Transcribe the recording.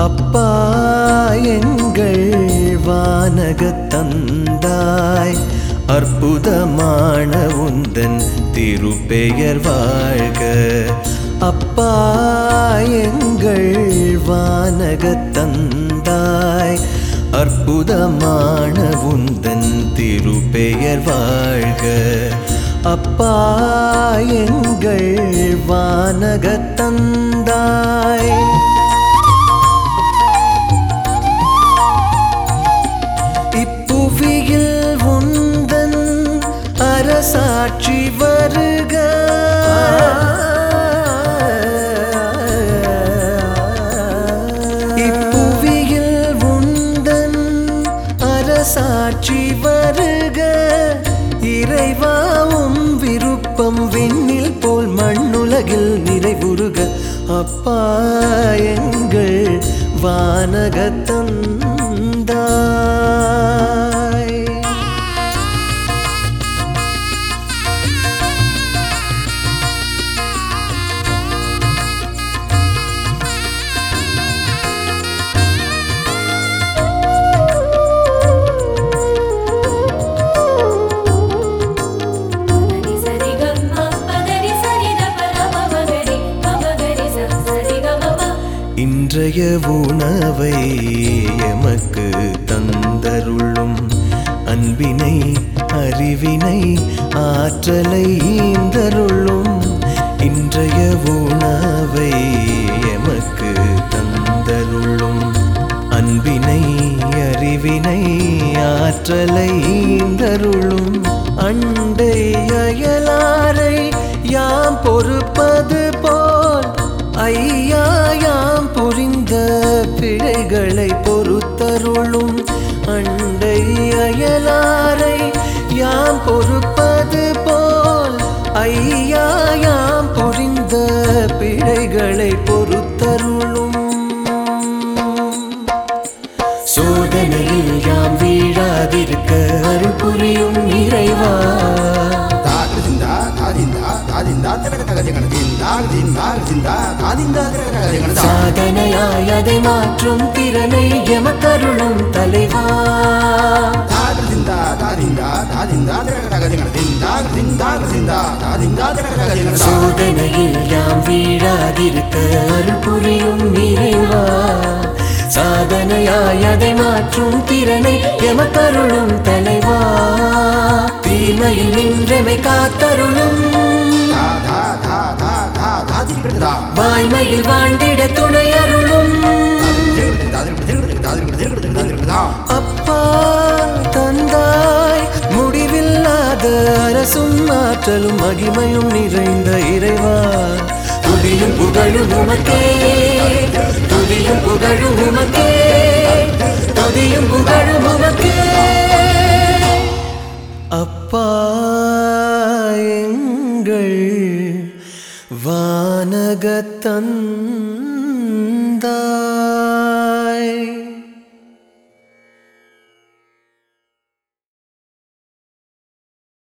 அப்பா எங்கள் வானகத் தந்தாய் அற்புதமான உந்தன் திருப்பெயர் வாழ்க அப்பா எங்கள் வானகத் தந்தாய் அற்புதமான உந்தன் திருப்பெயர் வாழ்க அப்பா எங்கள் வானகத் தந்தாய் இப்புவியில் உந்தன் அரசாட்சி வருக இப்புவியில் உந்தன் அரசாட்சி வருக இறைவாவும் விருப்பம் விண்ணில் போல் மண்ணுலகில் நிறைவுறுக அப்பா எங்கள் வானகத்தந்தாய் பதனி சரி கம்ம பதனி சரி த பர மமகரி மமகரி ச சரி கமப இன்றைய உணவை எமக்கு தந்தருளும் அன்பினை அறிவினை ஆற்றலை ஈந்தருளும் இன்றைய உணவை எமக்கு தந்தருளும் அன்பினை அறிவினை ஆற்றலை ஈந்தருளும் அண்டை அயலாரை யாம் பொறுப்பது போல் ஐயா யாம் புரிந்த பிழைகளை பொறுத்தருளும் அண்டை அயலாரை யாம் பொறுப்பது போல் ஐயா யாம் புரிந்த பிழைகளை பொறுத்தருளும் சோதனையில் யாம் வீழாதிருக்க அருள் புரியும் இறைவா தாதிந்தா தாதிந்தா தாதிந்தா தகட தகதிகன திந்தா திந்தா திந்தா தாதிந்தா தகட தகதிகன தா சாதனையாய் அதை மாற்றும் திறனை எமக்கருளும் தலைவா தாதிந்தா தாதிந்தா தாதிந்தா தகட தகதிகன திந்தா திந்தா திந்தா தாதிந்தா தகட தகதிகன தா சோதனையில் யாம் வீழாதிருக்க அருள் புரியும் இறைவா சாதனையாய் அதை மாற்றும் திறனை எமக்கருளும் தலைவா தீமையில் நின்றமை காத்தருளும் தா தா தா தா தா தாதிகன தா வாய்மையில் வாழ்ந்திட துணை அருளும் அப்பா தந்தாய் முடிவில்லாத அரசும் ஆற்றலும் மகிமையும் நிறைந்த இறைவா துதியும் புகழும் உமக்கே துதியும் புகழும் உமக்கே துதியும் புகழும் உமக்கே அப்பா எங்கள் வானகத்தந்தாய்